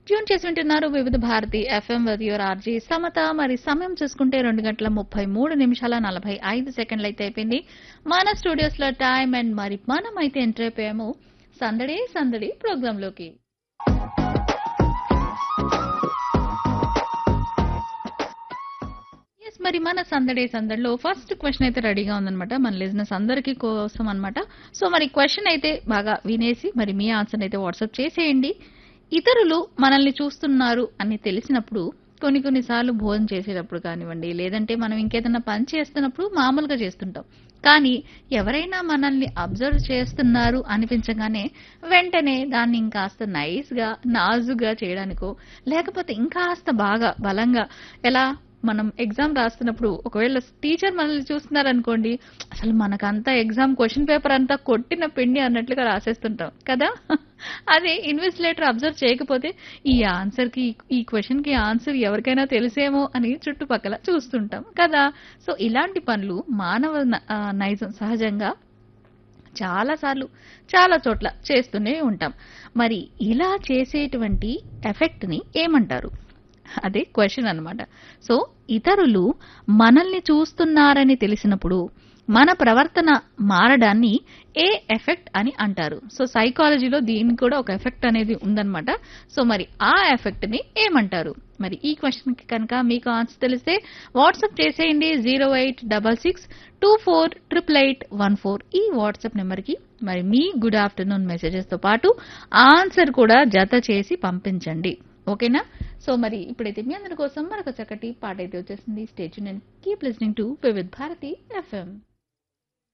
tune చేసి వింటున్నారు Vividh Bharati FM with your RJ Samata మరి సమయం చూసుకుంటే రెండు గంటల ముప్పై మూడు నిమిషాల నలభై ఐదు సెకండ్లు అయితే అయిపోయింది మన స్టూడియోస్ లో టైం అండ్ మరి మనం అయితే ఎంటర్ అయిపోయాము సందడి సందడి ప్రోగ్రామ్ లోకి ఎస్ మరి మన సందడి సందడిలో ఫస్ట్ క్వశ్చన్ అయితే రెడీగా ఉందన్నమాట మన లిజినెస్ అందరికీ కోసం అన్నమాట సో మరి క్వశ్చన్ అయితే బాగా వినేసి మరి మీ ఆన్సర్ అయితే వాట్సాప్ చేసేయండి ఇతరులు మనల్ని చూస్తున్నారు అని తెలిసినప్పుడు కొన్ని కొన్నిసార్లు భోజనం చేసేటప్పుడు కానివ్వండి లేదంటే మనం ఇంకేదైనా పని చేస్తున్నప్పుడు మామూలుగా చేస్తుంటాం కానీ ఎవరైనా మనల్ని అబ్జర్వ్ చేస్తున్నారు అనిపించగానే వెంటనే దాన్ని ఇంకాస్త నైస్ గా నాజుగా చేయడానికో లేకపోతే ఇంకాస్త బాగా బలంగా ఎలా మనం ఎగ్జామ్ రాస్తున్నప్పుడు ఒకవేళ టీచర్ మనల్ని చూస్తున్నారు అనుకోండి అసలు మనకంతా ఎగ్జామ్ క్వశ్చన్ పేపర్ అంతా కొట్టిన పిండి అన్నట్లుగా రాసేస్తుంటాం కదా అదే ఇన్వెస్టిలేటర్ అబ్జర్వ్ చేయకపోతే ఈ ఆన్సర్ కి ఈ క్వశ్చన్ కి ఆన్సర్ ఎవరికైనా తెలిసేమో అని చుట్టుపక్కల చూస్తుంటాం కదా సో ఇలాంటి పనులు మానవ న- ఆ, నైజం సహజంగా చాలా సార్లు చాలా చోట్ల చేస్తూనే ఉంటాం మరి ఇలా చేసేటువంటి ఎఫెక్ట్ ని ఏమంటారు అదే క్వశ్చన్ అన్నమాట సో ఇతరులు మనల్ని చూస్తున్నారని తెలిసినప్పుడు మన ప్రవర్తన మారడాన్ని ఏ ఎఫెక్ట్ అని అంటారు సో సైకాలజీలో దీనికి కూడా ఒక ఎఫెక్ట్ అనేది ఉందన్నమాట సో మరి ఆ ఎఫెక్ట్ ని ఏమంటారు మరి ఈ క్వశ్చన్ కి కనుక మీకు ఆన్సర్ తెలిస్తే వాట్సాప్ చేసేయండి zero eight double six two four triple eight one four ఈ వాట్సాప్ నెంబర్ కి మరి మీ గుడ్ ఆఫ్టర్నూన్ మెసేజెస్ తో పాటు ఆన్సర్ కూడా జత చేసి పంపించండి ఓకేనా సో మరి ఇప్పుడైతే మీ అందరి కోసం మరొక చక్కటి పాట అయితే వచ్చేసింది స్టేచ్యూ నేను keep listening to Vividh Bharati FM